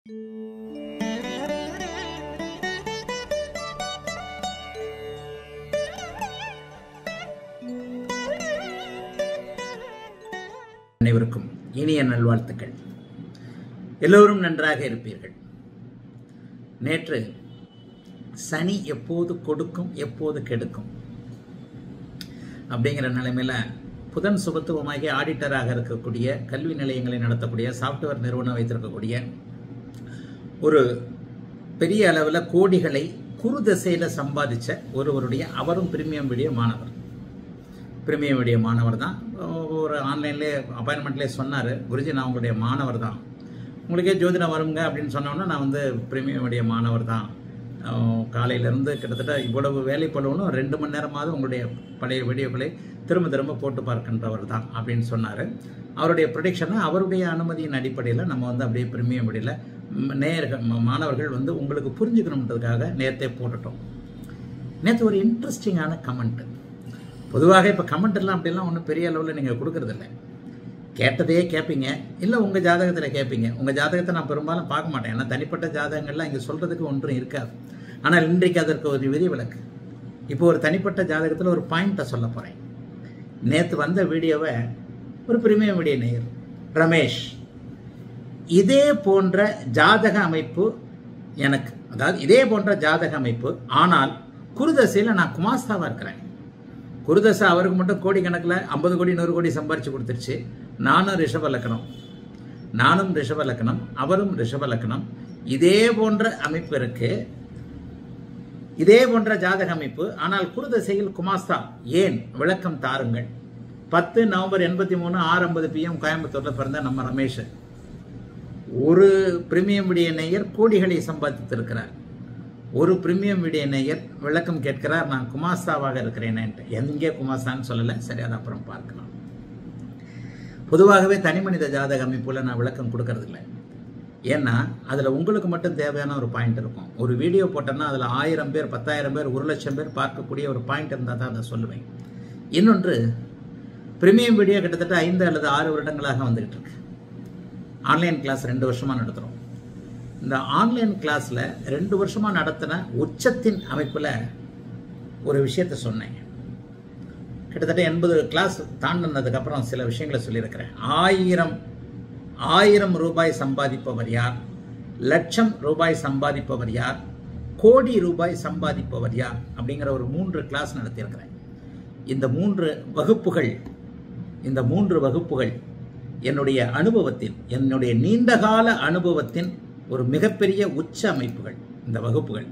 அனைவருக்கும் இனிய நல்வாழ்த்துக்கள் எல்லோரும் நன்றாக இருப்பீர்கள் நேற்று சனி எப்போது கொடுக்கும் எப்போது கெடுக்கும் அப்படிங்கிற நிலைமையில புதன் சுபத்துவமாகி ஆடிட்டராக இருக்கக்கூடிய கல்வி நிலையங்களை நடத்தக்கூடிய சாஃப்ட்வேர் நிறுவனம் வைத்திருக்கக்கூடிய ஒரு பெரிய அளவில் கோடிகளை குறு திசையில் சம்பாதிச்ச ஒருவருடைய அவரும் பிரீமியம் வீடியோ மாணவர் பிரீமியம் வீடியோ மாணவர் தான் ஒரு ஆன்லைன்லேயே அப்பாயின்மெண்ட்லேயே சொன்னார் குருஜி நான் உங்களுடைய மாணவர் தான் உங்களுக்கே ஜோதிடம் வருங்க அப்படின்னு சொன்னோன்னா நான் வந்து பிரீமியம் வீடியோ மாணவர் தான் காலையிலேருந்து கிட்டத்தட்ட இவ்வளவு வேலை பழுவனும் ரெண்டு மணி நேரமாவது உங்களுடைய பழைய வீடியோக்களை திரும்ப திரும்ப போட்டு பார்க்கின்றவர் தான் அப்படின்னு சொன்னார் அவருடைய ப்ரொடிக்ஷனை அவருடைய அனுமதியின் அடிப்படையில் நம்ம வந்து அப்படியே பிரீமியம் வீடியோவில் நேயர்கள் மாணவர்கள் வந்து உங்களுக்கு புரிஞ்சுக்கணுன்றதுக்காக நேரத்தை போட்டுட்டோம் நேற்று ஒரு இன்ட்ரெஸ்டிங்கான கமெண்ட்டு பொதுவாக இப்போ கமெண்ட் எல்லாம் அப்படிலாம் ஒன்றும் பெரிய அளவில் நீங்கள் கொடுக்கறதில்ல கேட்டதையே கேட்பீங்க இல்லை உங்கள் ஜாதகத்தில் கேட்பீங்க உங்கள் ஜாதகத்தை நான் பெரும்பாலும் பார்க்க மாட்டேன் ஏன்னா தனிப்பட்ட ஜாதகங்கள்லாம் இங்கே சொல்கிறதுக்கு ஒன்றும் இருக்காது ஆனால் இன்றைக்கு அதற்கு ஒரு விதி விலக்கு இப்போ ஒரு தனிப்பட்ட ஜாதகத்தில் ஒரு பாயிண்ட்டை சொல்ல போகிறேன் நேற்று வந்த வீடியோவை ஒரு பிரீமியம் வீடியோ நேயர் ரமேஷ் இதே போன்ற ஜாதக அமைப்பு எனக்கு அதாவது இதே போன்ற ஜாதக அமைப்பு ஆனால் குருதசையில் நான் குமாஸ்தாவாக இருக்கிறேன் குருதசை அவருக்கு மட்டும் கோடி கணக்கில் ஐம்பது கோடி நூறு கோடி சம்பாரிச்சு கொடுத்துருச்சு நானும் ரிஷப லக்கணம் நானும் ரிஷப லக்கணம் அவரும் ரிஷப லக்கணம் இதே போன்ற அமைப்பு இருக்கு இதே போன்ற ஜாதக அமைப்பு ஆனால் குருதசையில் குமாஸ்தா ஏன் விளக்கம் தாருங்கள் பத்து நவம்பர் எண்பத்தி மூணு ஆறு ஐம்பது பிஎம் கோயம்புத்தூரில் பிறந்த நம்ம ரமேஷ் ஒரு பிரீமியம் விடிய நேயர் கோடிகளை சம்பாதித்திருக்கிறார் ஒரு பிரீமியம் விடிய நேயர் விளக்கம் கேட்கிறார் நான் குமாஸ்தாவாக இருக்கிறேனேன்ட்டு எங்கே குமாஸ்தான்னு சொல்லலை சரி அதை அப்புறம் பார்க்கலாம் பொதுவாகவே தனி மனித ஜாதக அமைப்புல நான் விளக்கம் கொடுக்கறதில்ல ஏன்னா அதில் உங்களுக்கு மட்டும் தேவையான ஒரு பாயிண்ட் இருக்கும் ஒரு வீடியோ போட்டோன்னா அதில் ஆயிரம் பேர் பத்தாயிரம் பேர் ஒரு லட்சம் பேர் பார்க்கக்கூடிய ஒரு பாயிண்ட் இருந்தால் தான் அதை சொல்லுவேன் இன்னொன்று பிரீமியம் வீடியோ கிட்டத்தட்ட ஐந்து அல்லது ஆறு வருடங்களாக வந்துகிட்டு இருக்கு ஆன்லைன் கிளாஸ் ரெண்டு வருஷமாக நடத்துகிறோம் இந்த ஆன்லைன் கிளாஸில் ரெண்டு வருஷமாக நடத்தின உச்சத்தின் அமைப்பில் ஒரு விஷயத்த சொன்னேன் கிட்டத்தட்ட எண்பது கிளாஸ் தாண்டினதுக்கப்புறம் சில விஷயங்களை சொல்லியிருக்கிறேன் ஆயிரம் ஆயிரம் ரூபாய் சம்பாதிப்பவர் யார் லட்சம் ரூபாய் சம்பாதிப்பவர் யார் கோடி ரூபாய் சம்பாதிப்பவர் யார் அப்படிங்கிற ஒரு மூன்று கிளாஸ் நடத்தியிருக்கிறேன் இந்த மூன்று வகுப்புகள் இந்த மூன்று வகுப்புகள் என்னுடைய அனுபவத்தில் என்னுடைய நீண்டகால அனுபவத்தின் ஒரு மிகப்பெரிய உச்ச அமைப்புகள் இந்த வகுப்புகள்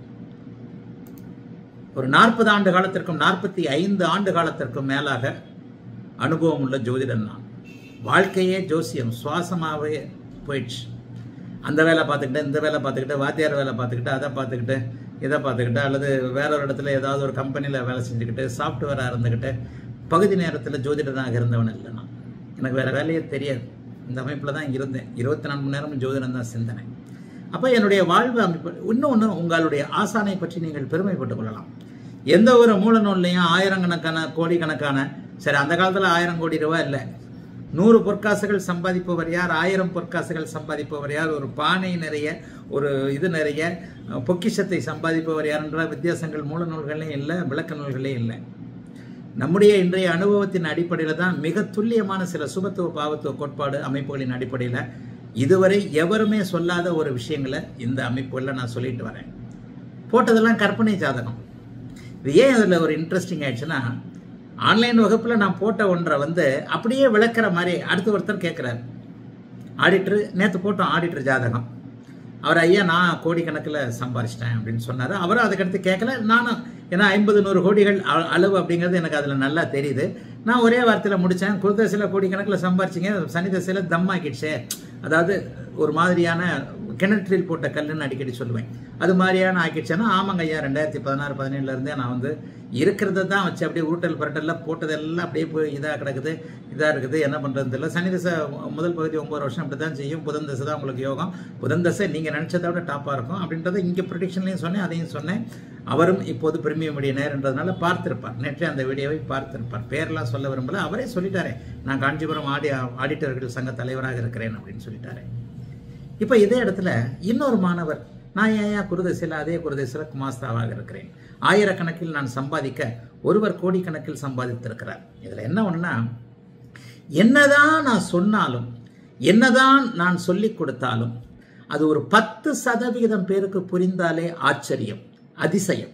ஒரு நாற்பது ஆண்டு காலத்திற்கும் நாற்பத்தி ஐந்து ஆண்டு காலத்திற்கும் மேலாக அனுபவம் உள்ள ஜோதிடன் நான் வாழ்க்கையே ஜோசியம் சுவாசமாகவே போயிடுச்சு அந்த வேலை பார்த்துக்கிட்டு இந்த வேலை பார்த்துக்கிட்டு வாத்தியார் வேலை பார்த்துக்கிட்டு அதை பார்த்துக்கிட்டு இதை பார்த்துக்கிட்டு அல்லது வேற ஒரு இடத்துல ஏதாவது ஒரு கம்பெனியில் வேலை செஞ்சுக்கிட்டு சாஃப்ட்வேராக இருந்துக்கிட்டு பகுதி நேரத்தில் ஜோதிடனாக இருந்தவன் இல்லை நான் எனக்கு வேறு வேலையே தெரியாது இந்த அமைப்பில் தான் இருந்தேன் இருபத்தி நாலு மணி நேரமும் ஜோதிடம் தான் சிந்தனை அப்போ என்னுடைய வாழ்வு அமைப்பு இன்னொன்று உங்களுடைய ஆசானை பற்றி நீங்கள் பெருமைப்பட்டுக் கொள்ளலாம் எந்த ஒரு மூல நூல்லையும் ஆயிரக்கணக்கான கோடிக்கணக்கான சரி அந்த காலத்தில் ஆயிரம் கோடி ரூபாய் இல்லை நூறு பொற்காசுகள் சம்பாதிப்பவர் யார் ஆயிரம் பொற்காசுகள் சம்பாதிப்பவர் யார் ஒரு பானை நிறைய ஒரு இது நிறைய பொக்கிஷத்தை சம்பாதிப்பவர் யார் என்ற வித்தியாசங்கள் மூல நூல்களையும் இல்லை விளக்க நூல்களே இல்லை நம்முடைய இன்றைய அனுபவத்தின் அடிப்படையில் தான் மிக துல்லியமான சில சுபத்துவ பாவத்துவ கோட்பாடு அமைப்புகளின் அடிப்படையில் இதுவரை எவருமே சொல்லாத ஒரு விஷயங்களை இந்த அமைப்புகளில் நான் சொல்லிட்டு வரேன் போட்டதெல்லாம் கற்பனை ஜாதகம் இது ஏன் அதில் ஒரு இன்ட்ரெஸ்டிங் ஆயிடுச்சுன்னா ஆன்லைன் வகுப்பில் நான் போட்ட ஒன்றை வந்து அப்படியே விளக்குற மாதிரி அடுத்த ஒருத்தர் கேட்குறாரு ஆடிட்டர் நேற்று போட்டோம் ஆடிட்டர் ஜாதகம் அவர் ஐயா நான் கோடிக்கணக்கில் சம்பாரிச்சிட்டேன் அப்படின்னு சொன்னார் அவரும் அதுக்கடுத்து கேட்கல நானும் ஏன்னா ஐம்பது நூறு கோடிகள் அளவு அப்படிங்கிறது எனக்கு அதில் நல்லா தெரியுது நான் ஒரே வார்த்தையில் முடித்தேன் குருதசையில் கோடிக்கணக்கில் சம்பாரிச்சிங்க சனி தசையில் தம்மாக்கிடுச்சே அதாவது ஒரு மாதிரியான கிணற்றில் போட்ட கல்லுன்னு அடிக்கடி சொல்லுவேன் அது மாதிரியான ஆக்கிடுச்சேன்னா ஆமாங்க ஐயா ரெண்டாயிரத்தி பதினாறு பதினேழுலேருந்தே நான் வந்து இருக்கிறத தான் வச்சு அப்படியே உருட்டல் புரட்டல்லாம் போட்டதெல்லாம் அப்படியே போய் இதாக கிடக்குது இதாக இருக்குது என்ன பண்ணுறது தெரியல சனி தசை முதல் பகுதி ஒம்பது வருஷம் அப்படி தான் செய்யும் புதன் தசை தான் உங்களுக்கு யோகம் புதன் தசை நீங்கள் நினச்சதை விட டாப்பாக இருக்கும் அப்படின்றத இங்கே ப்ரொடிக்ஷன்லையும் சொன்னேன் அதையும் சொன்னேன் அவரும் இப்போது பிரீமியம் வீடியோ நேரன்றதுனால பார்த்திருப்பார் நேற்றே அந்த வீடியோவை பார்த்திருப்பார் பேரெல்லாம் சொல்ல விரும்பல அவரே சொல்லிட்டாரே நான் காஞ்சிபுரம் ஆடி ஆடிட்டர்கள் சங்க தலைவராக இருக்கிறேன் அப்படின்னு சொல்லிட்டாரே இப்போ இதே இடத்துல இன்னொரு மாணவர் நான் ஏன் குருதசையில் அதே குருதசையில் குமாஸ்தாவாக இருக்கிறேன் ஆயிரக்கணக்கில் நான் சம்பாதிக்க ஒருவர் கோடிக்கணக்கில் சம்பாதித்திருக்கிறார் இதில் என்ன ஒன்றுனா என்னதான் நான் சொன்னாலும் என்னதான் நான் சொல்லிக் கொடுத்தாலும் அது ஒரு பத்து சதவிகிதம் பேருக்கு புரிந்தாலே ஆச்சரியம் அதிசயம்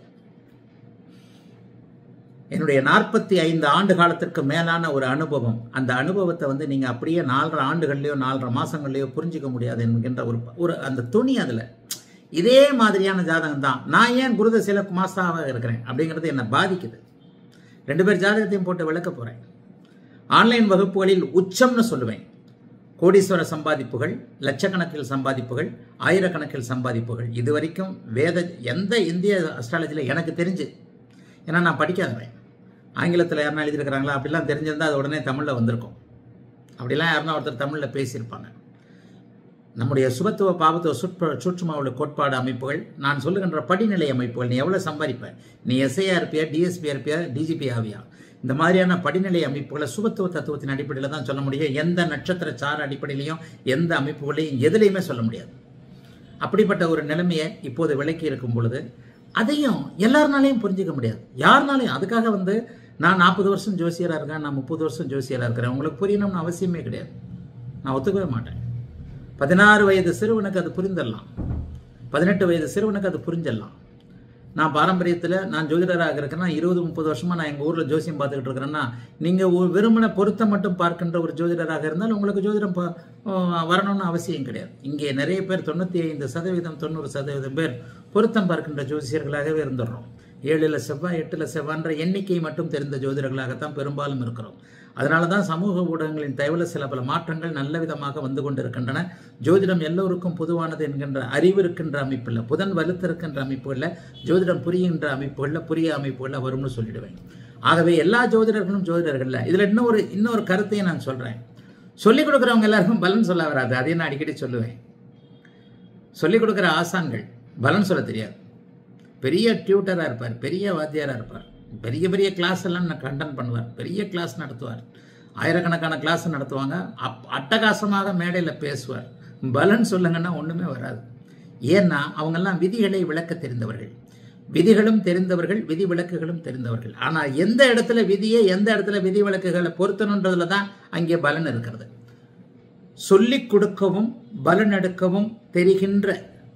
என்னுடைய நாற்பத்தி ஐந்து ஆண்டு காலத்திற்கு மேலான ஒரு அனுபவம் அந்த அனுபவத்தை வந்து நீங்கள் அப்படியே நாலரை ஆண்டுகள்லையோ நாலரை மாதங்கள்லையோ புரிஞ்சிக்க முடியாது என்கின்ற ஒரு ஒரு அந்த துணி அதில் இதே மாதிரியான ஜாதகம் தான் நான் ஏன் குருதசையில குமாஸ்தாவாக இருக்கிறேன் அப்படிங்கிறது என்னை பாதிக்குது ரெண்டு பேர் ஜாதகத்தையும் போட்டு விளக்க போகிறேன் ஆன்லைன் வகுப்புகளில் உச்சம்னு சொல்லுவேன் கோடீஸ்வர சம்பாதிப்புகள் லட்சக்கணக்கில் சம்பாதிப்புகள் ஆயிரக்கணக்கில் சம்பாதிப்புகள் இது வரைக்கும் வேத எந்த இந்திய அஸ்ட்ராலஜியில் எனக்கு தெரிஞ்சு ஏன்னா நான் படிக்காதவன் ஆங்கிலத்தில் யாருனா எழுதியிருக்கிறாங்களா அப்படிலாம் தெரிஞ்சிருந்தால் அது உடனே தமிழில் வந்திருக்கும் அப்படிலாம் யாருனா ஒருத்தர் தமிழில் பேசியிருப்பாங்க நம்முடைய சுபத்துவ பாவத்துவ சுற்ற சூட்சும உள்ள கோட்பாடு அமைப்புகள் நான் சொல்லுகின்ற படிநிலை அமைப்புகள் நீ எவ்வளோ சம்பாதிப்ப நீ எஸ்ஐயா இருப்பியா டிஎஸ்பியா இருப்பியா டிஜிபி ஆவியா இந்த மாதிரியான படிநிலை அமைப்புகளை சுபத்துவ தத்துவத்தின் அடிப்படையில் தான் சொல்ல முடியும் எந்த நட்சத்திர சார அடிப்படையிலையும் எந்த அமைப்புகளையும் எதுலையுமே சொல்ல முடியாது அப்படிப்பட்ட ஒரு நிலைமையை இப்போது விளக்கி இருக்கும் பொழுது அதையும் எல்லாருனாலையும் புரிஞ்சிக்க முடியாது யாருனாலையும் அதுக்காக வந்து நான் நாற்பது வருஷம் ஜோசியராக இருக்கேன் நான் முப்பது வருஷம் ஜோசியராக இருக்கிறேன் உங்களுக்கு புரியணும்னு அவசியமே கிடையாது நான் ஒத்துக்கவே மாட்டேன் பதினாறு வயது சிறுவனுக்கு அது புரிந்துடலாம் பதினெட்டு வயது சிறுவனுக்கு அது புரிஞ்சிடலாம் நான் பாரம்பரியத்தில் நான் ஜோதிடராக இருக்கிறேன்னா இருபது முப்பது வருஷமா நான் எங்கள் ஊரில் ஜோசியம் பார்த்துக்கிட்டு இருக்கிறேன்னா நீங்கள் ஒரு வெறுமனை பொருத்தம் மட்டும் பார்க்கின்ற ஒரு ஜோதிடராக இருந்தால் உங்களுக்கு ஜோதிடம் ப- வரணும்னு அவசியம் கிடையாது இங்கே நிறைய பேர் தொண்ணூற்றி ஐந்து சதவீதம் தொண்ணூறு சதவீதம் பேர் பொருத்தம் பார்க்கின்ற ஜோசியர்களாகவே இருந்துடுறோம் ஏழில் செவ்வாய் எட்டில் செவ்வான்ற எண்ணிக்கை மட்டும் தெரிந்த ஜோதிடர்களாகத்தான் பெரும்பாலும் இருக்கிறோம் அதனால தான் சமூக ஊடகங்களின் தயவுல சில பல மாற்றங்கள் நல்ல விதமாக வந்து கொண்டிருக்கின்றன ஜோதிடம் எல்லோருக்கும் பொதுவானது என்கின்ற அறிவு இருக்கின்ற அமைப்பில் புதன் வலுத்திருக்கின்ற அமைப்புகளில் ஜோதிடம் புரிகின்ற அமைப்புகளில் புரிய அமைப்புகளில் வரும்னு சொல்லிடுவேன் ஆகவே எல்லா ஜோதிடர்களும் ஜோதிடர்கள்ல இதில் இன்னொரு இன்னொரு கருத்தையும் நான் சொல்கிறேன் சொல்லிக் கொடுக்குறவங்க எல்லாருக்கும் பலன் சொல்ல வராது அதையும் நான் அடிக்கடி சொல்லுவேன் சொல்லிக் கொடுக்குற ஆசான்கள் பலன் சொல்ல தெரியாது பெரிய டியூட்டராக இருப்பார் பெரிய வாத்தியாராக இருப்பார் பெரிய பெரிய கிளாஸ் எல்லாம் நான் கண்டன் பண்ணுவார் பெரிய கிளாஸ் நடத்துவார் ஆயிரக்கணக்கான கிளாஸ் நடத்துவாங்க அப் அட்டகாசமாக மேடையில் பேசுவார் பலன் சொல்லுங்கன்னா ஒன்றுமே வராது ஏன்னா அவங்கெல்லாம் விதிகளை விளக்க தெரிந்தவர்கள் விதிகளும் தெரிந்தவர்கள் விதி விளக்குகளும் தெரிந்தவர்கள் ஆனால் எந்த இடத்துல விதியை எந்த இடத்துல விதி விளக்குகளை பொருத்தணுன்றதுல தான் அங்கே பலன் இருக்கிறது சொல்லிக் கொடுக்கவும் பலன் எடுக்கவும் தெரிகின்ற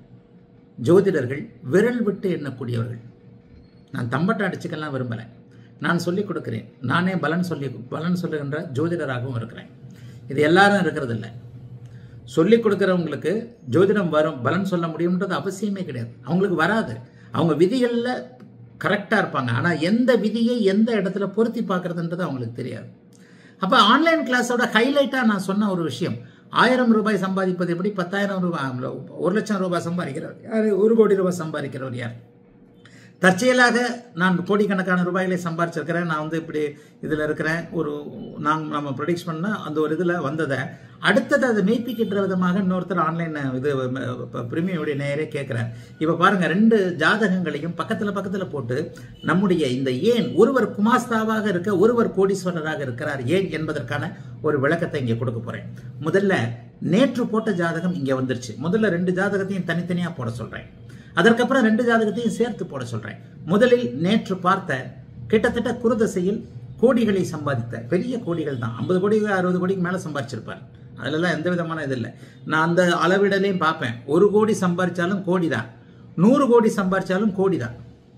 ஜோதிடர்கள் விரல் விட்டு எண்ணக்கூடியவர்கள் நான் தம்பட்டை அடிச்சுக்கலாம் விரும்பலை நான் சொல்லிக் கொடுக்கிறேன் நானே பலன் சொல்லி பலன் சொல்லுகின்ற ஜோதிடராகவும் இருக்கிறேன் இது எல்லாரும் இருக்கிறது இல்லை சொல்லிக் கொடுக்குறவங்களுக்கு ஜோதிடம் வரும் பலன் சொல்ல முடியும்ன்றது அவசியமே கிடையாது அவங்களுக்கு வராது அவங்க விதிகளில் கரெக்டாக இருப்பாங்க ஆனால் எந்த விதியை எந்த இடத்துல பொருத்தி பார்க்கறதுன்றது அவங்களுக்கு தெரியாது அப்போ ஆன்லைன் கிளாஸோட ஹைலைட்டாக நான் சொன்ன ஒரு விஷயம் ஆயிரம் ரூபாய் சம்பாதிப்பது எப்படி பத்தாயிரம் ரூபாய் ஒரு லட்சம் ரூபாய் சம்பாதிக்கிறவர் யார் ஒரு கோடி ரூபாய் சம்பாதிக்கிறவர் யார் தற்செயலாக நான் கோடிக்கணக்கான ரூபாய்களை சம்பாரிச்சிருக்கிறேன் நான் வந்து இப்படி இதில் இருக்கிறேன் ஒரு நாங்கள் நம்ம ப்ரொடிக்ஸ் பண்ணால் அந்த ஒரு இதில் வந்ததை அடுத்தது அதை மெய்ப்பிக்கின்ற விதமாக இன்னொருத்தர் ஆன்லைன் இது பிரிமியோடைய நேரே கேட்குறேன் இப்போ பாருங்கள் ரெண்டு ஜாதகங்களையும் பக்கத்தில் பக்கத்தில் போட்டு நம்முடைய இந்த ஏன் ஒருவர் குமாஸ்தாவாக இருக்க ஒருவர் கோடீஸ்வரராக இருக்கிறார் ஏன் என்பதற்கான ஒரு விளக்கத்தை இங்கே கொடுக்க போகிறேன் முதல்ல நேற்று போட்ட ஜாதகம் இங்கே வந்துருச்சு முதல்ல ரெண்டு ஜாதகத்தையும் தனித்தனியாக போட சொல்கிறேன் அதற்கப்புறம் ரெண்டு ஜாதகத்தையும் சேர்த்து போட சொல்றேன் முதலில் நேற்று பார்த்த கிட்டத்தட்ட குருதசையில் கோடிகளை சம்பாதித்த பெரிய கோடிகள் தான் ஐம்பது கோடி அறுபது கோடிக்கு மேலே சம்பாரிச்சிருப்பார் அதிலெல்லாம் எந்த விதமான இது இல்லை நான் அந்த அளவிடலையும் பார்ப்பேன் ஒரு கோடி சம்பாரிச்சாலும் கோடி தான் நூறு கோடி சம்பாரிச்சாலும் கோடி தான்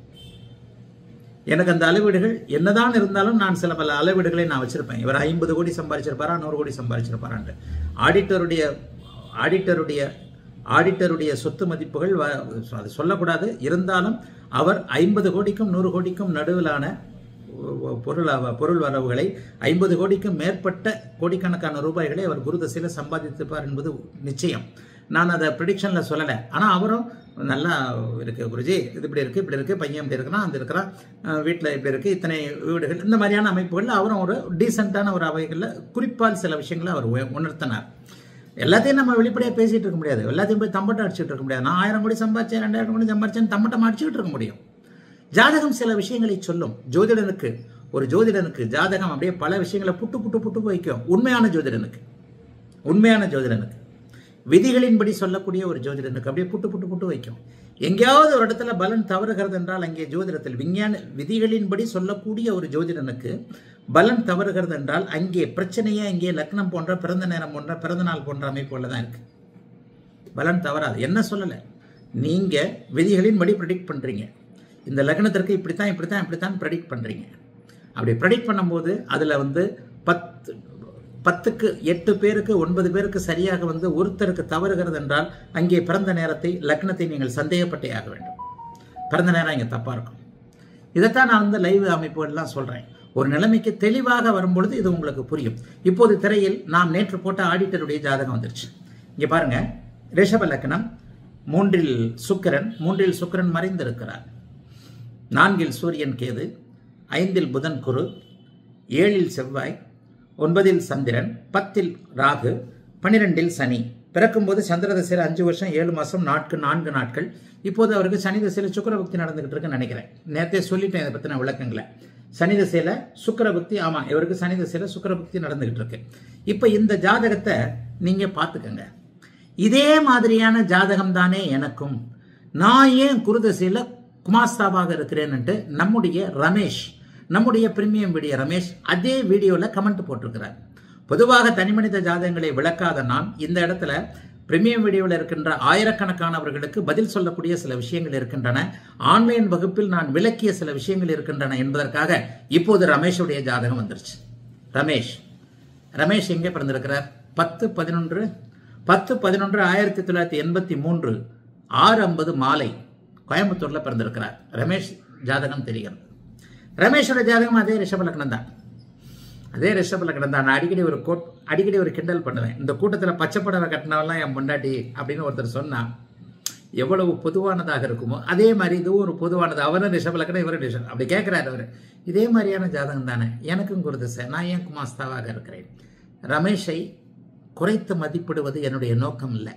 எனக்கு அந்த அளவீடுகள் என்னதான் இருந்தாலும் நான் சில பல அளவீடுகளை நான் வச்சிருப்பேன் இவர் ஐம்பது கோடி சம்பாரிச்சிருப்பாரா நூறு கோடி சம்பாரிச்சிருப்பாரான்ட்டு ஆடிட்டருடைய ஆடிட்டருடைய ஆடிட்டருடைய சொத்து மதிப்புகள் வ- அது சொல்லக்கூடாது இருந்தாலும் அவர் ஐம்பது கோடிக்கும் நூறு கோடிக்கும் நடுவிலான பொருள் அவ- பொருள் வரவுகளை ஐம்பது கோடிக்கும் மேற்பட்ட கோடிக்கணக்கான ரூபாய்களை அவர் குருதசையில் சம்பாதித்திருப்பார் என்பது நிச்சயம் நான் அதை ப்ரிடிக்ஷனில் சொல்லலை ஆனால் அவரும் நல்லா இருக்கு குருஜி இது இப்படி இருக்கு இப்படி இருக்கு பையன் இப்படி இருக்கிறான் அந்த இருக்கிறான் வீட்டில் இப்படி இருக்கு இத்தனை வீடுகள் இந்த மாதிரியான அமைப்புகளில் அவரும் ஒரு டீசெண்டான ஒரு அவைகளில் குறிப்பால் சில விஷயங்களை அவர் உய- உணர்த்தினார் எல்லாத்தையும் நம்ம வெளிப்படையாக பேசிட்டு இருக்க முடியாது எல்லாத்தையும் போய் தம்பட்டம் அடிச்சுட்டு இருக்க முடியாது நான் ஆயிரம் கோடி சம்பாதிச்சேன் ரெண்டாயிரம் கோடி சம்பாதிச்சேன் தம்பட்டம் அடிச்சுக்கிட்டு இருக்க முடியும் ஜாதகம் சில விஷயங்களை சொல்லும் ஜோதிடனுக்கு ஒரு ஜோதிடனுக்கு ஜாதகம் அப்படியே பல விஷயங்களை புட்டு புட்டு புட்டு வைக்கும் உண்மையான ஜோதிடனுக்கு உண்மையான ஜோதிடனுக்கு விதிகளின்படி சொல்லக்கூடிய ஒரு ஜோதிடனுக்கு அப்படியே புட்டு புட்டு புட்டு வைக்கும் எங்கேயாவது ஒரு இடத்துல பலன் தவறுகிறது என்றால் அங்கே ஜோதிடத்தில் விஞ்ஞான விதிகளின்படி சொல்லக்கூடிய ஒரு ஜோதிடனுக்கு பலன் தவறுகிறது என்றால் அங்கே பிரச்சனையே அங்கே லக்னம் போன்ற பிறந்த நேரம் போன்ற பிறந்த நாள் போன்ற அமைப்புகளில் தான் இருக்கு பலன் தவறாது என்ன சொல்லலை நீங்க விதிகளின்படி ப்ரெடிக்ட் பண்றீங்க இந்த லக்னத்திற்கு இப்படித்தான் இப்படித்தான் இப்படித்தான் ப்ரெடிக்ட் பண்றீங்க அப்படி ப்ரெடிக்ட் பண்ணும்போது அதுல வந்து பத்து பத்துக்கு எட்டு பேருக்கு ஒன்பது பேருக்கு சரியாக வந்து ஒருத்தருக்கு தவறுகிறது என்றால் அங்கே பிறந்த நேரத்தை லக்னத்தை நீங்கள் சந்தேகப்பட்டே ஆக வேண்டும் பிறந்த நேரம் இங்கே தப்பாக இருக்கும் இதைத்தான் நான் வந்து லைவ் அமைப்புகள்லாம் சொல்கிறேன் ஒரு நிலைமைக்கு தெளிவாக வரும்பொழுது இது உங்களுக்கு புரியும் இப்போது திரையில் நாம் நேற்று போட்ட ஆடிட்டருடைய ஜாதகம் வந்துருச்சு இங்கே பாருங்க ரிஷப லக்னம் மூன்றில் சுக்கிரன் மூன்றில் சுக்கிரன் மறைந்திருக்கிறார் நான்கில் சூரியன் கேது ஐந்தில் புதன் குரு ஏழில் செவ்வாய் ஒன்பதில் சந்திரன் பத்தில் ராகு பன்னிரெண்டில் சனி பிறக்கும்போது சந்திர தசையில் அஞ்சு வருஷம் ஏழு மாதம் நாட்கு நான்கு நாட்கள் இப்போது அவருக்கு சனி தசையில் சுக்கரபக்தி நடந்துகிட்டு இருக்குன்னு நினைக்கிறேன் நேரத்தே சொல்லிட்டேன் இதை பற்றின விளக்கங்களை சனி தசையில் சுக்கரபக்தி ஆமாம் இவருக்கு சனி தசையில் சுக்கரபக்தி நடந்துகிட்டு இருக்கு இப்போ இந்த ஜாதகத்தை நீங்கள் பார்த்துக்கங்க இதே மாதிரியான ஜாதகம் தானே எனக்கும் நான் ஏன் குருதசையில் குமாஸ்தாவாக இருக்கிறேன்னுட்டு நம்முடைய ரமேஷ் நம்முடைய பிரீமியம் வீடியோ ரமேஷ் அதே வீடியோவில் கமெண்ட் போட்டிருக்கிறார் பொதுவாக தனிமனித ஜாதகங்களை விளக்காத நான் இந்த இடத்துல பிரீமியம் வீடியோவில் இருக்கின்ற ஆயிரக்கணக்கானவர்களுக்கு பதில் சொல்லக்கூடிய சில விஷயங்கள் இருக்கின்றன ஆன்லைன் வகுப்பில் நான் விளக்கிய சில விஷயங்கள் இருக்கின்றன என்பதற்காக இப்போது ரமேஷுடைய ஜாதகம் வந்துருச்சு ரமேஷ் ரமேஷ் எங்கே பிறந்திருக்கிறார் பத்து பதினொன்று பத்து பதினொன்று ஆயிரத்தி தொள்ளாயிரத்தி எண்பத்தி மூன்று ஆறு ஐம்பது மாலை கோயம்புத்தூர்ல பிறந்திருக்கிறார் ரமேஷ் ஜாதகம் தெரிகிறது ரமேஷோட ஜாதகம் அதே ரிஷப லக்னம் தான் அதே ரிஷப லக்னம் தான் நான் அடிக்கடி ஒரு கோட் அடிக்கடி ஒரு கிண்டல் பண்ணுவேன் இந்த கூட்டத்தில் பச்சை புடவை கட்டினவெல்லாம் என் பொண்டாட்டி அப்படின்னு ஒருத்தர் சொன்னா எவ்வளவு பொதுவானதாக இருக்குமோ அதே மாதிரி இதுவும் ஒரு பொதுவானது அவரும் ரிஷப லக்னம் இவரும் ரிஷப் அப்படி கேட்கிறாரு அவர் இதே மாதிரியான ஜாதகம் தானே எனக்கும் குருதிசை நான் ஏன் குமாஸ்தாவாக இருக்கிறேன் ரமேஷை குறைத்து மதிப்பிடுவது என்னுடைய நோக்கம் இல்லை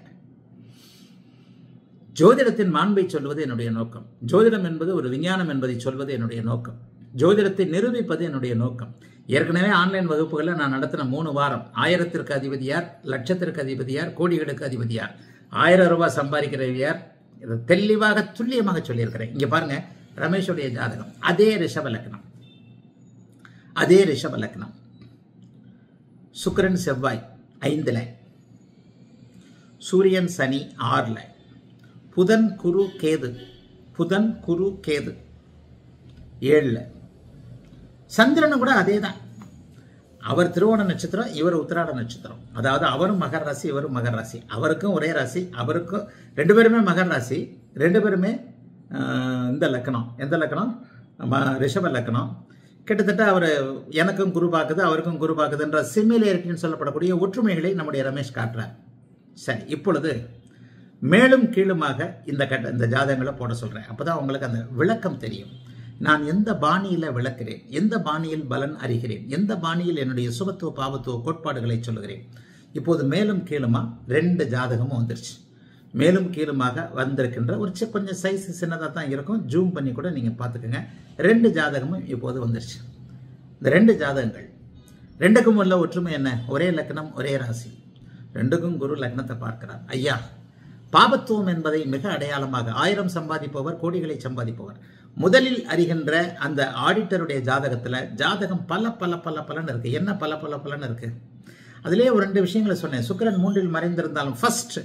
ஜோதிடத்தின் மாண்பை சொல்வது என்னுடைய நோக்கம் ஜோதிடம் என்பது ஒரு விஞ்ஞானம் என்பதை சொல்வது என்னுடைய நோக்கம் ஜோதிடத்தை நிரூபிப்பது என்னுடைய நோக்கம் ஏற்கனவே ஆன்லைன் வகுப்புகளில் நான் நடத்தின மூணு வாரம் ஆயிரத்திற்கு அதிபதி யார் லட்சத்திற்கு அதிபதி யார் கோடிகளுக்கு அதிபதி யார் ஆயிரம் ரூபாய் சம்பாதிக்கிற யார் இதை தெளிவாக துல்லியமாக சொல்லியிருக்கிறேன் இங்க பாருங்க ரமேஷுடைய ஜாதகம் அதே ரிஷப லக்னம் அதே ரிஷப லக்னம் சுக்கிரன் செவ்வாய் ஐந்துல சூரியன் சனி ஆறுல புதன் குரு கேது புதன் குரு கேது ஏழுல சந்திரனும் கூட அதே தான் அவர் திருவோண நட்சத்திரம் இவர் உத்திராட நட்சத்திரம் அதாவது அவரும் மகர ராசி இவரும் மகர ராசி அவருக்கும் ஒரே ராசி அவருக்கும் ரெண்டு பேருமே மகர ராசி ரெண்டு பேருமே ஆஹ், இந்த லக்கணம் எந்த லக்கணம் ம- ரிஷப லக்கணம் கிட்டத்தட்ட அவர் எனக்கும் குரு பார்க்குது அவருக்கும் குரு பார்க்குதுன்ற சிமிலேரிட்டின்னு சொல்லப்படக்கூடிய ஒற்றுமைகளை நம்முடைய ரமேஷ் காட்டுறார் சரி இப்பொழுது மேலும் கீழுமாக இந்த கட்ட இந்த ஜாதகங்களை போட சொல்றேன் அப்பதான் உங்களுக்கு அந்த விளக்கம் தெரியும் நான் எந்த பாணியில விளக்குறேன் எந்த பாணியில் பலன் அறிகிறேன் எந்த பாணியில் என்னுடைய சுபத்துவ பாவத்துவ கோட்பாடுகளை சொல்லுகிறேன் இப்போது மேலும் கீழுமா ரெண்டு ஜாதகமும் வந்துருச்சு மேலும் கீழுமாக வந்திருக்கின்ற ஒரு சி- கொஞ்சம் சைஸ் சின்னதாக தான் இருக்கும் ஜூம் பண்ணி கூட நீங்கள் பார்த்துக்கோங்க ரெண்டு ஜாதகமும் இப்போது வந்துருச்சு இந்த ரெண்டு ஜாதகங்கள் ரெண்டுக்கும் உள்ள ஒற்றுமை என்ன ஒரே லக்னம் ஒரே ராசி ரெண்டுக்கும் குரு லக்னத்தை பார்க்கிறார் ஐயா பாபத்துவம் என்பதை மிக அடையாளமாக ஆயிரம் சம்பாதிப்பவர் கோடிகளை சம்பாதிப்பவர் முதலில் அறிகின்ற அந்த ஆடிட்டருடைய ஜாதகத்துல ஜாதகம் பல பல பல பலன் இருக்கு என்ன பல பல பலன் இருக்கு அதிலே ஒரு ரெண்டு விஷயங்களை சொன்னேன் சுக்கிரன் மூன்றில் மறைந்திருந்தாலும் ஃபர்ஸ்ட்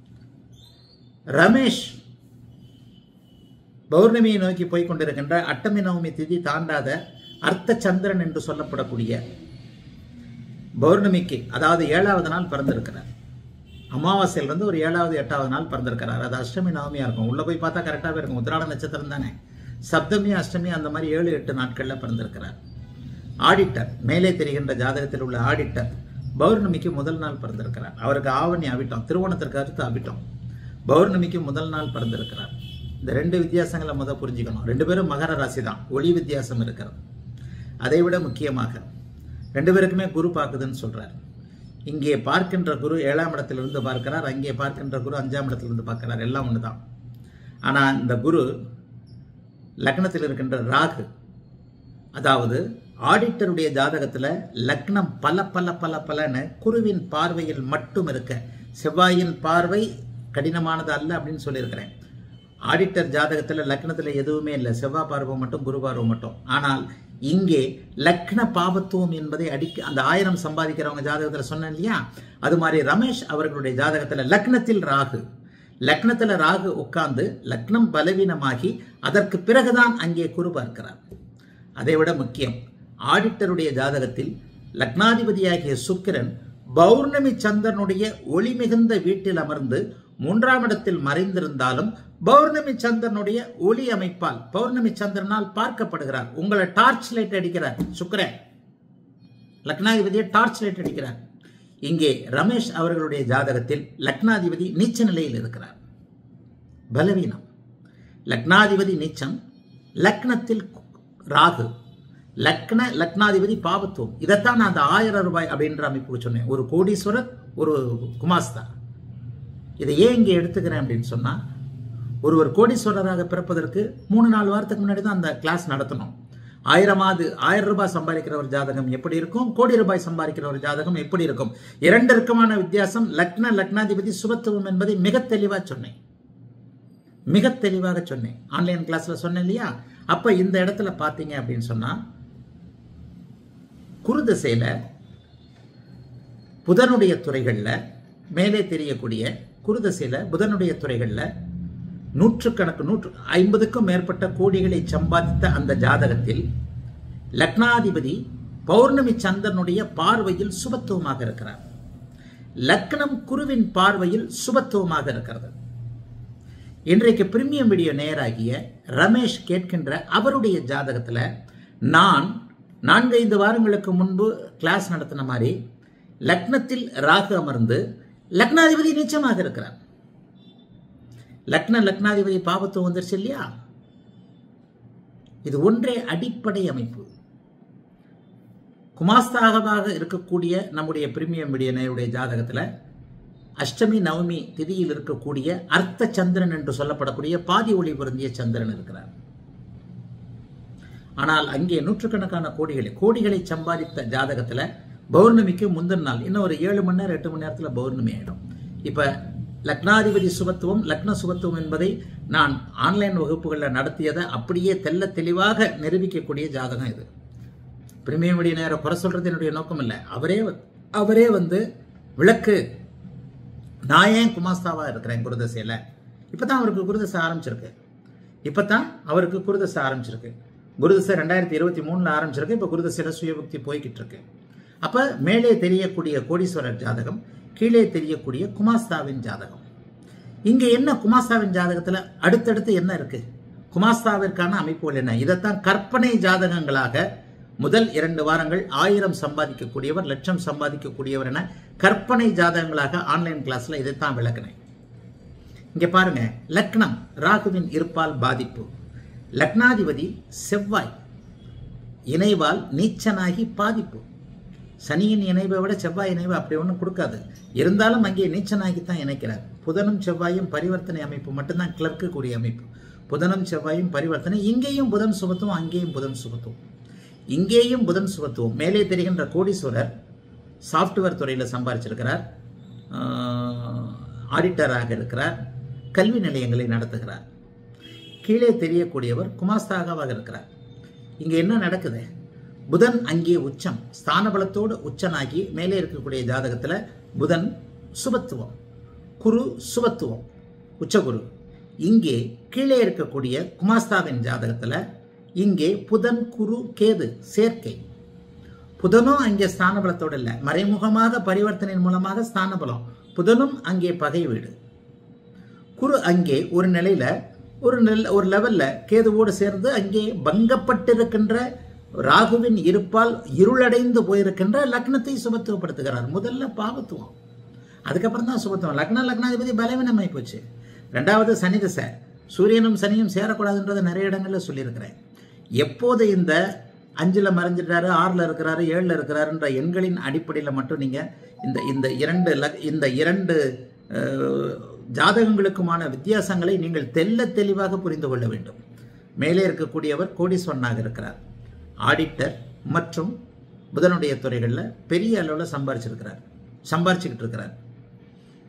ரமேஷ் பௌர்ணமியை நோக்கி போய் கொண்டிருக்கின்ற அட்டமி நவமி திதி தாண்டாத அர்த்த சந்திரன் என்று சொல்லப்படக்கூடிய பௌர்ணமிக்கு அதாவது ஏழாவது நாள் பிறந்திருக்கிறார் அமாவாசையிலிருந்து ஒரு ஏழாவது எட்டாவது நாள் பிறந்திருக்கிறார் அது அஷ்டமி நவமியா இருக்கும் உள்ள போய் பார்த்தா கரெக்டாகவே இருக்கும் உத்திராட நட்சத்திரம் தானே சப்தமி அஷ்டமி அந்த மாதிரி ஏழு எட்டு நாட்கள்ல பிறந்திருக்கிறார் ஆடிட்டர் மேலே தெரிகின்ற ஜாதகத்தில் உள்ள ஆடிட்டர் பௌர்ணமிக்கு முதல் நாள் பிறந்திருக்கிறார் அவருக்கு ஆவணி அவிட்டம் திருவோணத்திற்கு அடுத்து அவிட்டம் பௌர்ணமிக்கு முதல் நாள் பிறந்திருக்கிறார் இந்த ரெண்டு வித்தியாசங்களை முத புரிஞ்சுக்கணும் ரெண்டு பேரும் மகர ராசி தான் ஒளி வித்தியாசம் இருக்கிறது அதை விட முக்கியமாக ரெண்டு பேருக்குமே குரு பார்க்குதுன்னு சொல்றார் இங்கே பார்க்கின்ற குரு ஏழாம் இடத்திலிருந்து பார்க்கிறார் அங்கே பார்க்கின்ற குரு அஞ்சாம் இடத்திலிருந்து பார்க்கிறார் எல்லாம் ஒன்று தான் ஆனால் இந்த குரு லக்னத்தில் இருக்கின்ற ராகு அதாவது ஆடிட்டருடைய ஜாதகத்துல லக்னம் பல பல பல பலன்னு குருவின் பார்வையில் மட்டும் இருக்க செவ்வாயின் பார்வை கடினமானது அல்ல அப்படின்னு சொல்லியிருக்கிறேன் ஆடிட்டர் ஜாதகத்தில் லக்னத்தில் எதுவுமே இல்லை செவ்வாய் பார்வை மட்டும் குரு பார்வை மட்டும் ஆனால் இங்கே லக்ன பாபத்துவம் என்பதை அடிக்க அந்த ஆயிரம் சம்பாதிக்கிறவங்க ஜாதகத்தில் சொன்னேன் இல்லையா அது மாதிரி ரமேஷ் அவர்களுடைய ஜாதகத்தில் லக்னத்தில் ராகு லக்னத்தில் ராகு உட்கார்ந்து லக்னம் பலவீனமாகி அதற்கு பிறகுதான் அங்கே குரு பார்க்கிறார் அதை விட முக்கியம் ஆடிட்டருடைய ஜாதகத்தில் லக்னாதிபதியாகிய சுக்கிரன் பௌர்ணமி சந்திரனுடைய ஒளி மிகுந்த வீட்டில் அமர்ந்து மூன்றாம் இடத்தில் மறைந்திருந்தாலும் பௌர்ணமி சந்திரனுடைய ஒளி அமைப்பால் பௌர்ணமி சந்திரனால் பார்க்கப்படுகிறார் உங்களை டார்ச் லைட் அடிக்கிறார் சுக்கிரன் லக்னாதிபதியை டார்ச் லைட் அடிக்கிறார் இங்கே ரமேஷ் அவர்களுடைய ஜாதகத்தில் லக்னாதிபதி நீச்ச நிலையில் இருக்கிறார் பலவீனம் லக்னாதிபதி நீச்சம் லக்னத்தில் ராகு லக்ன லக்னாதிபதி பாவத்துவம் இதைத்தான் நான் அந்த ஆயிரம் ரூபாய் அப்படின்ற அமைப்புக்கு சொன்னேன் ஒரு கோடீஸ்வரர் ஒரு குமாஸ்தா இதை ஏன் இங்கே எடுத்துக்கிறேன் அப்படின்னு சொன்னால் ஒருவர் கோடீஸ்வரராக பிறப்பதற்கு மூணு நாலு வாரத்துக்கு முன்னாடி தான் அந்த கிளாஸ் நடத்தணும் ஆயிரமாவது ஆயிரம் ரூபாய் சம்பாதிக்கிற ஒரு ஜாதகம் எப்படி இருக்கும் கோடி ரூபாய் சம்பாதிக்கிற ஒரு ஜாதகம் எப்படி இருக்கும் இரண்டிற்குமான வித்தியாசம் லக்ன லக்னாதிபதி சுபத்துவம் என்பதை மிக தெளிவாக சொன்னேன் மிக தெளிவாக சொன்னேன் ஆன்லைன் கிளாஸ்ல சொன்னேன் இல்லையா அப்ப இந்த இடத்துல பார்த்தீங்க அப்படின்னு சொன்னா குருதிசையில புதனுடைய துறைகள்ல மேலே தெரியக்கூடிய குருதிசையில புதனுடைய துறைகள்ல நூற்றுக்கணக்கு நூற்று ஐம்பதுக்கும் மேற்பட்ட கோடிகளை சம்பாதித்த அந்த ஜாதகத்தில் லக்னாதிபதி பௌர்ணமி சந்திரனுடைய பார்வையில் சுபத்துவமாக இருக்கிறார் லக்னம் குருவின் பார்வையில் சுபத்துவமாக இருக்கிறது இன்றைக்கு பிரீமியம் வீடியோ நேராகிய ரமேஷ் கேட்கின்ற அவருடைய ஜாதகத்தில் நான் நான்கைந்து வாரங்களுக்கு முன்பு கிளாஸ் நடத்தின மாதிரி லக்னத்தில் ராகு அமர்ந்து லக்னாதிபதி நீச்சமாக இருக்கிறார் லக்ன லக்னாதிபதி பாபத்துவம் வந்துருச்சு இல்லையா இது ஒன்றே அடிப்படை அமைப்பு குமாஸ்தாகவாக இருக்கக்கூடிய நம்முடைய பிரீமியம் விடியனையுடைய ஜாதகத்தில் அஷ்டமி நவமி திதியில் இருக்கக்கூடிய அர்த்த சந்திரன் என்று சொல்லப்படக்கூடிய பாதி ஒளி பொருந்திய சந்திரன் இருக்கிறார் ஆனால் அங்கே நூற்றுக்கணக்கான கோடிகளை கோடிகளை சம்பாதித்த ஜாதகத்தில் பௌர்ணமிக்கு முந்தின நாள் இன்னும் ஒரு ஏழு மணி நேரம் எட்டு மணி நேரத்தில் பௌர்ணமி ஆயிடும் இப்போ லக்னாதிபதி சுபத்துவம் லக்ன சுபத்துவம் என்பதை நான் ஆன்லைன் வகுப்புகளில் நடத்தியதை அப்படியே தெல்ல தெளிவாக நிரூபிக்கக்கூடிய ஜாதகம் இது பிரீமியம் விடிய நேரம் குறை சொல்றது என்னுடைய நோக்கம் இல்லை அவரே அவரே வந்து விளக்கு நான் ஏன் குமாஸ்தாவா இருக்கிறேன் குருதசையில் இப்போ தான் அவருக்கு குருதசை ஆரம்பிச்சிருக்கு இப்போ தான் அவருக்கு குருதசை ஆரம்பிச்சிருக்கு குருதசை ரெண்டாயிரத்தி இருபத்தி மூணில் ஆரம்பிச்சிருக்கு இப்போ குருதசையில் சுயபக்தி போய்கிட்டு இருக்கு அப்போ மேலே தெரியக்கூடிய கோடீஸ்வரர் ஜாதகம் கீழே தெரியக்கூடிய குமாஸ்தாவின் ஜாதகம் இங்கே என்ன குமாஸ்தாவின் ஜாதகத்தில் அடுத்தடுத்து என்ன இருக்கு குமாஸ்தாவிற்கான அமைப்புகள் என்ன இதைத்தான் கற்பனை ஜாதகங்களாக முதல் இரண்டு வாரங்கள் ஆயிரம் சம்பாதிக்கக்கூடியவர் லட்சம் சம்பாதிக்கக்கூடியவர் என கற்பனை ஜாதகங்களாக ஆன்லைன் கிளாஸ்ல இதைத்தான் விளக்குனேன் இங்க பாருங்க லக்னம் ராகுவின் இருப்பால் பாதிப்பு லக்னாதிபதி செவ்வாய் இணைவால் நீச்சனாகி பாதிப்பு சனியின் இணைவை விட செவ்வாய் இணைவு அப்படி ஒன்றும் கொடுக்காது இருந்தாலும் அங்கே நீச்சனாகி தான் இணைக்கிறார் புதனும் செவ்வாயும் பரிவர்த்தனை அமைப்பு மட்டும்தான் கிளர்க்கு கூடிய அமைப்பு புதனும் செவ்வாயும் பரிவர்த்தனை இங்கேயும் புதன் சுபத்துவம் அங்கேயும் புதன் சுபத்துவம் இங்கேயும் புதன் சுபத்துவம் மேலே தெரிகின்ற கோடீஸ்வரர் சாஃப்ட்வேர் துறையில் சம்பாதிச்சிருக்கிறார் ஆடிட்டராக இருக்கிறார் கல்வி நிலையங்களை நடத்துகிறார் கீழே தெரியக்கூடியவர் குமாஸ்தாகாவாக இருக்கிறார் இங்கே என்ன நடக்குது புதன் அங்கே உச்சம் ஸ்தான பலத்தோடு உச்சனாகி மேலே இருக்கக்கூடிய ஜாதகத்தில் புதன் சுபத்துவம் குரு சுபத்துவம் உச்சகுரு இங்கே கீழே இருக்கக்கூடிய குமாஸ்தாவின் ஜாதகத்தில் இங்கே புதன் குரு கேது சேர்க்கை புதனும் அங்கே ஸ்தான பலத்தோடு இல்லை மறைமுகமாக பரிவர்த்தனையின் மூலமாக ஸ்தான பலம் புதனும் அங்கே பகை வீடு குரு அங்கே ஒரு நிலையில ஒரு நெல் ஒரு லெவல்ல கேதுவோடு சேர்ந்து அங்கே பங்கப்பட்டிருக்கின்ற ராகுவின் இருப்பால் இருளடைந்து போயிருக்கின்ற லக்னத்தை சுபத்துவப்படுத்துகிறார் முதல்ல பாவத்துவம் அதுக்கப்புறம் தான் சுபத்துவம் லக்ன லக்னாதிபதி பலவீனமாய் போச்சு ரெண்டாவது சனி திசை சூரியனும் சனியும் சேரக்கூடாதுன்றதை நிறைய இடங்கள்ல சொல்லியிருக்கிறேன் எப்போது இந்த அஞ்சில் மறைஞ்சிட்டாரு ஆறில் இருக்கிறாரு ஏழில் இருக்கிறாருன்ற எண்களின் அடிப்படையில் மட்டும் நீங்கள் இந்த இந்த இரண்டு லக் இந்த இரண்டு ஜாதகங்களுக்குமான வித்தியாசங்களை நீங்கள் தெல்ல தெளிவாக புரிந்து கொள்ள வேண்டும் மேலே இருக்கக்கூடியவர் கோடீஸ்வரனாக இருக்கிறார் ஆடிட்டர் மற்றும் புதனுடைய துறைகளில் பெரிய அளவில் சம்பாரிச்சிருக்கிறார் சம்பாரிச்சுக்கிட்டு இருக்கிறார்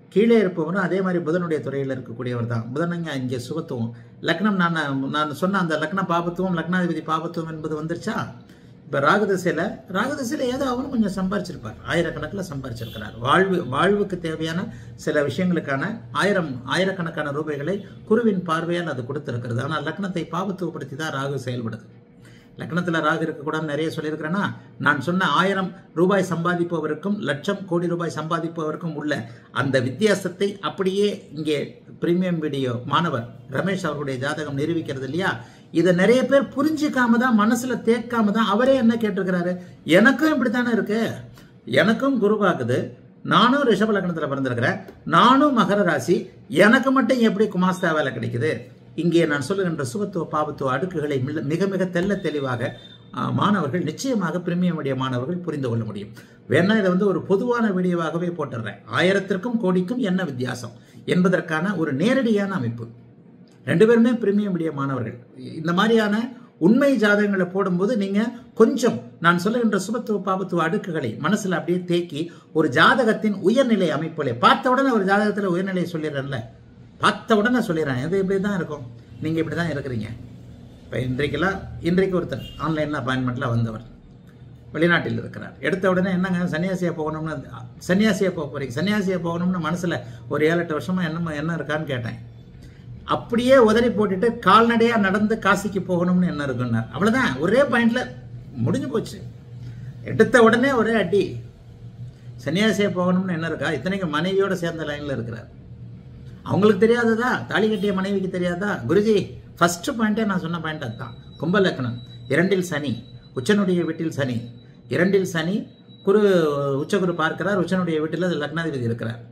கீழே இருப்பவரும் அதே மாதிரி புதனுடைய துறையில் இருக்கக்கூடியவர் தான் புதனங்க இங்கே சுபத்துவம் லக்னம் நான் நான் சொன்ன அந்த லக்ன பாபத்துவம் லக்னாதிபதி பாபத்துவம் என்பது வந்துருச்சா இப்போ ராகுதசையில் ராகுதசையில் ஏதோ அவரும் கொஞ்சம் சம்பாரிச்சிருப்பார் ஆயிரக்கணக்கில் சம்பாரிச்சிருக்கிறார் வாழ்வு வாழ்வுக்கு தேவையான சில விஷயங்களுக்கான ஆயிரம் ஆயிரக்கணக்கான ரூபாய்களை குருவின் பார்வையால் அது கொடுத்திருக்கிறது ஆனால் லக்னத்தை பாபத்துவப்படுத்தி தான் ராகு செயல்படுது லக்னத்தில் ராகு இருக்கக்கூடாதுன்னு நிறைய சொல்லியிருக்கிறேன்னா நான் சொன்ன ஆயிரம் ரூபாய் சம்பாதிப்பவருக்கும் லட்சம் கோடி ரூபாய் சம்பாதிப்பவருக்கும் உள்ள அந்த வித்தியாசத்தை அப்படியே இங்கே பிரீமியம் வீடியோ மாணவர் ரமேஷ் அவருடைய ஜாதகம் நிரூபிக்கிறது இல்லையா இதை நிறைய பேர் புரிஞ்சிக்காம தான் மனசுல தேக்காம தான் அவரே என்ன கேட்டிருக்கிறாரு எனக்கும் இப்படித்தானே இருக்கு எனக்கும் குரு பார்க்குது நானும் ரிஷப லக்னத்தில் பிறந்திருக்கிறேன் நானும் மகர ராசி எனக்கு மட்டும் எப்படி குமாஸ்தா வேலை கிடைக்குது இங்கே நான் சொல்லுகின்ற சுபத்துவ பாபத்துவ அடுக்குகளை மிக- மிக மிக தெல்ல தெளிவாக ஆ, மாணவர்கள் நிச்சயமாக பிரிமியம் உடைய மாணவர்கள் புரிந்து கொள்ள முடியும் வேணா இதை வந்து ஒரு பொதுவான வீடியோவாகவே போட்டுடுறேன் ஆயிரத்திற்கும் கோடிக்கும் என்ன வித்தியாசம் என்பதற்கான ஒரு நேரடியான அமைப்பு ரெண்டு பேருமே பிரீமியம் உடைய மாணவர்கள் இந்த மாதிரியான உண்மை ஜாதகங்களை போடும்போது நீங்க கொஞ்சம் நான் சொல்லுகின்ற சுபத்துவ பாபத்துவ அடுக்குகளை மனசுல அப்படியே தேக்கி ஒரு ஜாதகத்தின் உயர்நிலை அமைப்புகளை பார்த்த உடனே ஒரு ஜாதகத்துல உயர்நிலை சொல்லிடுறேன்ல பார்த்த உடனே சொல்லிடுறேன் இது இப்படி தான் இருக்கும் நீங்க இப்படி தான் இருக்கிறீங்க இப்போ இன்றைக்கெல்லாம் இன்றைக்கு ஒருத்தர் ஆன்லைனில் அப்பாயின்மெண்ட்டில் வந்தவர் வெளிநாட்டில் இருக்கிறார் எடுத்த உடனே என்னங்க சன்னியாசியா போகணும்னு சன்னியாசியா போக போறீங்க சன்னியாசியா போகணும்னு மனசுல ஒரு ஏழு எட்டு வருஷமா என்ன என்ன இருக்கான்னு கேட்டேன் அப்படியே உதறி போட்டுட்டு கால்நடையா நடந்து காசிக்கு போகணும்னு என்ன இருக்குன்னார் அவ்வளவுதான் ஒரே பாயிண்ட்ல முடிஞ்சு போச்சு எடுத்த உடனே ஒரே அடி சன்னியாசியா போகணும்னு என்ன இருக்கா இத்தனைக்கு மனைவியோட சேர்ந்த லைன்ல இருக்கிறார் அவங்களுக்கு தெரியாததா தாலி கட்டிய மனைவிக்கு தெரியாதா குருஜி ஃபர்ஸ்ட் பாயிண்டே நான் சொன்ன பாயிண்ட் அதுதான் கும்ப லக்னம் இரண்டில் சனி உச்சனுடைய வீட்டில் சனி இரண்டில் சனி குரு உச்சகுரு பார்க்கிறார் உச்சனுடைய வீட்டில் லக்னாதிபதி இருக்கிறார்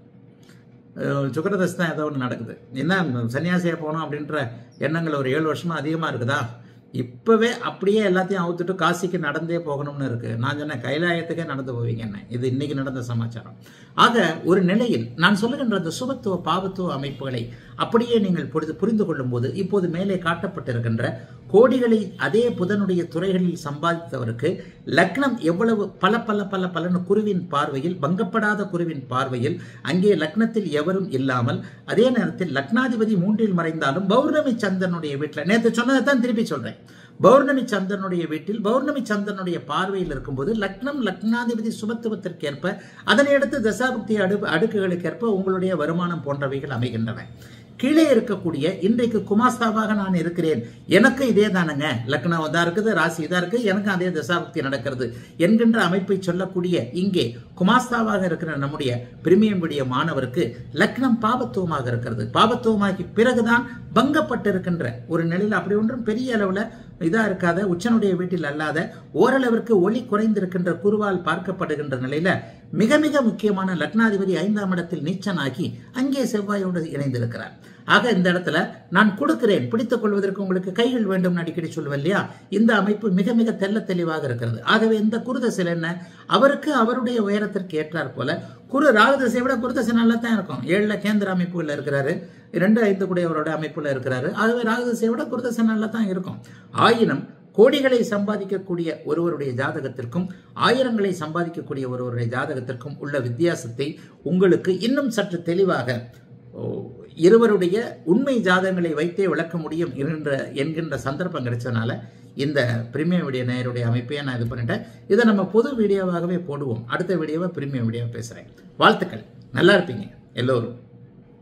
அஹ் சுக்கிரதசை தான் ஏதோ ஒன்று நடக்குது என்ன சன்னியாசியாக போகணும் அப்படின்ற எண்ணங்கள் ஒரு ஏழு வருஷமா அதிகமாக இருக்குதா இப்போவே அப்படியே எல்லாத்தையும் அவுத்துட்டு காசிக்கு நடந்தே போகணும்னு இருக்கு நான் சொன்னேன் கைலாயத்துக்கே நடந்து போவீங்க என்ன இது இன்னைக்கு நடந்த சமாச்சாரம் ஆக ஒரு நிலையில் நான் சொல்லுகின்ற அந்த சுபத்துவ பாவத்துவ அமைப்புகளை அப்படியே நீங்கள் புரிந்து புரிந்து கொள்ளும் போது இப்போது மேலே காட்டப்பட்டிருக்கின்ற கோடிகளை அதே புதனுடைய துறைகளில் சம்பாதித்தவருக்கு லக்னம் எவ்வளவு பல பல பல பலன்னு குருவின் பார்வையில் பங்கப்படாத குருவின் பார்வையில் அங்கே லக்னத்தில் எவரும் இல்லாமல் அதே நேரத்தில் லக்னாதிபதி மூன்றில் மறைந்தாலும் பௌர்ணமி சந்திரனுடைய வீட்டில் நேற்று சொன்னதை தான் திருப்பி சொல்றேன் பௌர்ணமி சந்திரனுடைய வீட்டில் பௌர்ணமி சந்திரனுடைய பார்வையில் இருக்கும்போது லக்னம் லக்னாதிபதி சுபத்துவத்திற்கேற்ப அதனை அடுத்து தசாபக்தி அடு அடுக்குகளுக்கேற்ப உங்களுடைய வருமானம் போன்றவைகள் அமைகின்றன கீழே இருக்கக்கூடிய இன்றைக்கு குமாஸ்தாவாக நான் இருக்கிறேன் எனக்கு இதே தானங்க லக்னம் இதா இருக்குது ராசி இதா இருக்கு எனக்கும் அதே தசாபக்தி நடக்கிறது என்கின்ற அமைப்பை சொல்லக்கூடிய இங்கே குமாஸ்தாவாக இருக்கிற நம்முடைய பிரிமியம் விடிய மாணவருக்கு லக்னம் பாபத்துவமாக இருக்கிறது பாபத்துவமாகி பிறகுதான் பங்கப்பட்டிருக்கின்ற ஒரு நிலையில் அப்படி ஒன்றும் பெரிய அளவுல இதா இருக்காத உச்சனுடைய வீட்டில் அல்லாத ஓரளவிற்கு ஒளி குறைந்திருக்கின்ற குருவால் பார்க்கப்படுகின்ற நிலையில மிக மிக முக்கியமான லக்னாதிபதி ஐந்தாம் இடத்தில் நீச்சனாகி அங்கே செவ்வாயோடு இணைந்திருக்கிறார் ஆக இந்த இடத்துல நான் கொடுக்கிறேன் பிடித்துக் கொள்வதற்கு உங்களுக்கு கைகள் வேண்டும் அடிக்கடி சொல்லுவேன் இல்லையா இந்த அமைப்பு மிக மிக தெல்ல தெளிவாக இருக்கிறது ஆகவே இந்த குருதசையில் என்ன அவருக்கு அவருடைய உயரத்திற்கு ஏற்றார் போல குரு ராகதசை விட குருதசை நல்லா தான் இருக்கும் ஏழுல கேந்திர அமைப்புல இருக்கிறாரு இரண்டு ஐந்து கூடியவரோட அமைப்புல இருக்கிறாரு ஆகவே ராகதசை விட குருதசை நல்லா தான் இருக்கும் ஆயினும் கோடிகளை சம்பாதிக்கக்கூடிய ஒருவருடைய ஜாதகத்திற்கும் ஆயிரங்களை சம்பாதிக்கக்கூடிய ஒருவருடைய ஜாதகத்திற்கும் உள்ள வித்தியாசத்தை உங்களுக்கு இன்னும் சற்று தெளிவாக ஓ, இருவருடைய உண்மை ஜாதகங்களை வைத்தே விளக்க முடியும் என்கின்ற என்கின்ற சந்தர்ப்பம் கிடைச்சதுனால இந்த பிரீமியம் வீடியோ நேயருடைய அமைப்பையே நான் இது பண்ணிட்டேன் இதை நம்ம பொது வீடியோவாகவே போடுவோம் அடுத்த வீடியோவை பிரீமியம் வீடியோவை பேசுகிறேன் வாழ்த்துக்கள் நல்லா இருப்பீங்க எல்லோரும்